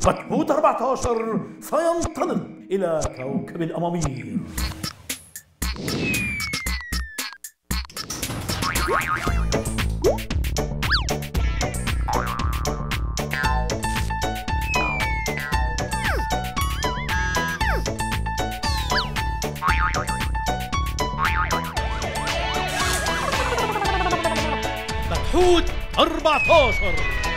مجهود 14 سينطلق إلى كوكب الأمامير مجهود 14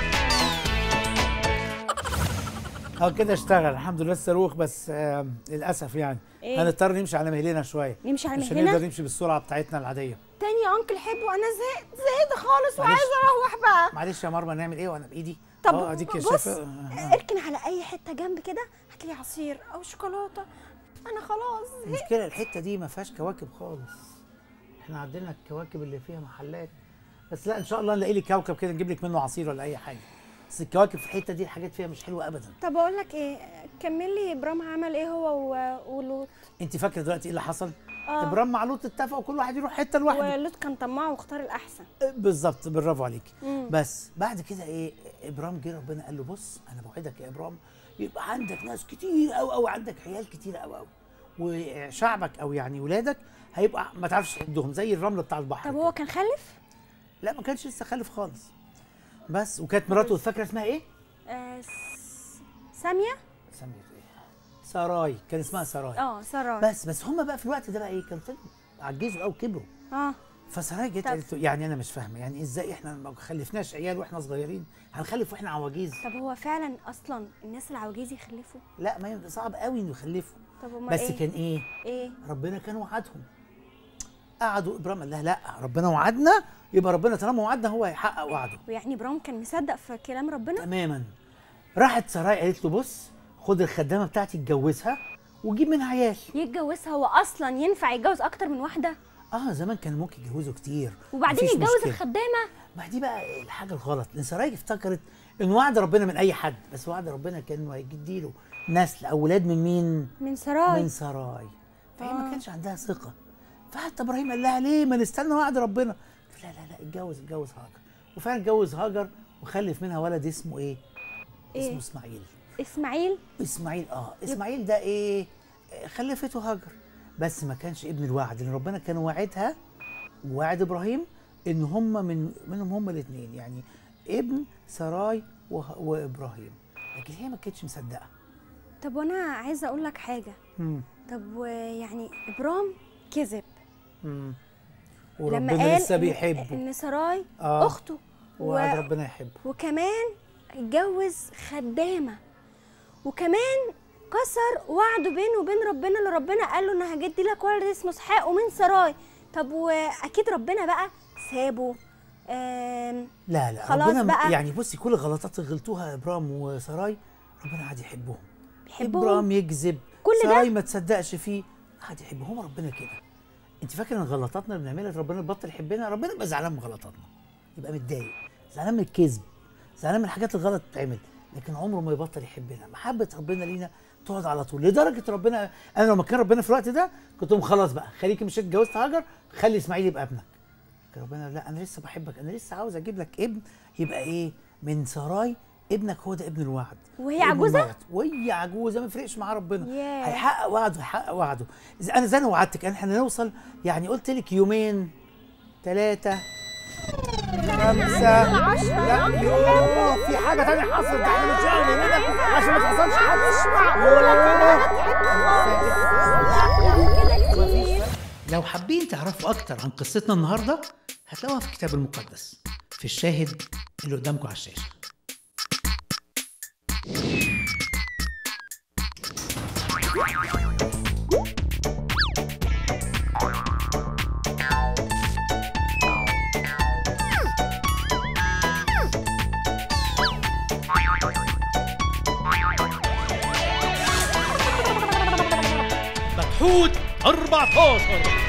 اه كده اشتغل الحمد لله الصاروخ بس آه للاسف يعني إيه؟ هنضطر نمشي على مهلنا شويه نمشي على مش مهلنا؟ هنقدر نمشي بالسرعه بتاعتنا العاديه تاني يا انكل حبه انا زهقت زهقت خالص معلش. وعايزه اروح بقى معلش يا مرمى نعمل ايه وانا بايدي طب اه اديك بص شايفه آه. اركن على اي حته جنب كده هات لي عصير او شوكولاته انا خلاص زهقت المشكله الحته دي ما فيهاش كواكب خالص احنا عندنا الكواكب اللي فيها محلات بس لا ان شاء الله نلاقي لي كوكب كده نجيب لك منه عصير ولا اي حاجه بس الكواكب في الحته دي الحاجات فيها مش حلوه ابدا طب اقول لك ايه كمل لي ابرام عمل ايه هو و- ولوط انت فاكره دلوقتي ايه اللي حصل آه. ابراهيم مع لوط اتفقوا كل واحد يروح حته لوحده ولوط كان طماع واختار الاحسن بالظبط برافو عليك مم. بس بعد كده ايه ابرام جه ربنا قال له بص انا بوعدك يا ابرام يبقى عندك ناس كتير قوي قوي عندك عيال كتير قوي قوي وشعبك او يعني ولادك هيبقى ما تعرفش تعدهم زي الرمل بتاع البحر طب كده. هو كان خلف لا ما كانش لسه خلف خالص بس وكانت مراته فاكره اسمها ايه؟ آه س- ساميه سميت ايه؟ سراي كان اسمها سراي اه ساره بس بس هم بقى في الوقت ده بقى ايه كانوا طلعوا عجزوا قوي كبروا اه فسراي جت طب- قالت له يعني انا مش فاهمه يعني ازاي احنا ما خلفناش عيال واحنا صغيرين هنخلف واحنا عواجيز طب هو فعلا اصلا الناس العواجيز يخلفوا لا ما ينفع- صعب قوي انه يخلفوا طب هما بس ايه كان ايه ايه ربنا كان وعدهم قعدوا ابراهيم قال لها لا ربنا وعدنا يبقى ربنا طالما وعدنا هو هيحقق وعده ويعني ابراهيم كان مصدق في كلام ربنا تماما راحت سراي قالت له بص خد الخدامه بتاعتي اتجوزها وجيب منها عيال يتجوزها هو اصلا ينفع يتجوز اكتر من واحده اه زمان كان ممكن يتجوزوا كتير وبعدين مفيش يتجوز مشكلة. الخدامه ما دي بقى الحاجه الغلط لان سراي افتكرت ان وعد ربنا من اي حد بس وعد ربنا كان انه هيدي له نسل اولاد من مين من سراي من سراي فهي ما آه. كانش عندها ثقه فحتى ابراهيم قال لها ليه ما نستنى وعد ربنا قالت لا لا لا اتجوز اتجوز هاجر وفعلا اتجوز هاجر وخلف منها ولد اسمه ايه, إيه؟ اسمه اسماعيل اسماعيل اسماعيل اه اسماعيل ده ايه آه، خلفته هاجر بس ما كانش ابن الوعد لان ربنا كان واعدها وواعد ابراهيم ان هم من منهم هم الاثنين يعني ابن سراي وه- وابراهيم لكن هي ما كانتش مصدقه طب وانا عايزه اقول لك حاجه مم. طب ويعني ابرام كذب مم. لما وربنا قال لسه إن- بيحبه ان سراي آه. اخته ووعد ربنا يحبه وكمان اتجوز خدامه وكمان كسر وعده بينه وبين ربنا اللي ربنا قال له انا هجدي لك ولد اسمه اسحاق ومن سراي طب واكيد ربنا بقى سابه آم، لا لا خلاص ربنا بقى. يعني بصي كل الغلطات اللي غلطوها ابرام وسراي ربنا قاعد يحبهم بيحبهم؟ ابرام يكذب كل ده؟ سراي ما تصدقش فيه قاعد يحبهم ربنا كده انت فاكر ان غلطاتنا اللي بنعملها ربنا يبطل يحبنا ربنا يبقى زعلان من غلطاتنا يبقى متضايق زعلان من الكذب زعلان من الحاجات الغلط بتتعمل لكن عمره ما يبطل يحبنا محبه ربنا لينا تقعد على طول لدرجه ربنا انا لو مكان ربنا في الوقت ده كنت أقوم خلاص بقى خليكي مش اتجوزت هاجر خلي اسماعيل يبقى ابنك لكن ربنا لا انا لسه بحبك انا لسه عاوز اجيب لك ابن يبقى ايه من سراي ابنك هو ده ابن الوعد وهي ابن عجوزة؟ الوعد. وهي عجوزه ما يفرقش مع ربنا ياه. هيحقق وعده هيحقق وعده إذا انا زي انا وعدتك احنا نوصل يعني قلت لك يومين ثلاثه خمسة لا يوه في حاجة تانية حصلت احنا بنشتغل من هنا عشان ما تحصلش حاجة مش معقولة لو حابين تعرفوا أكتر عن قصتنا النهاردة هتلاقوها في الكتاب المقدس في الشاهد اللي قدامكم على الشاشة مجهود 14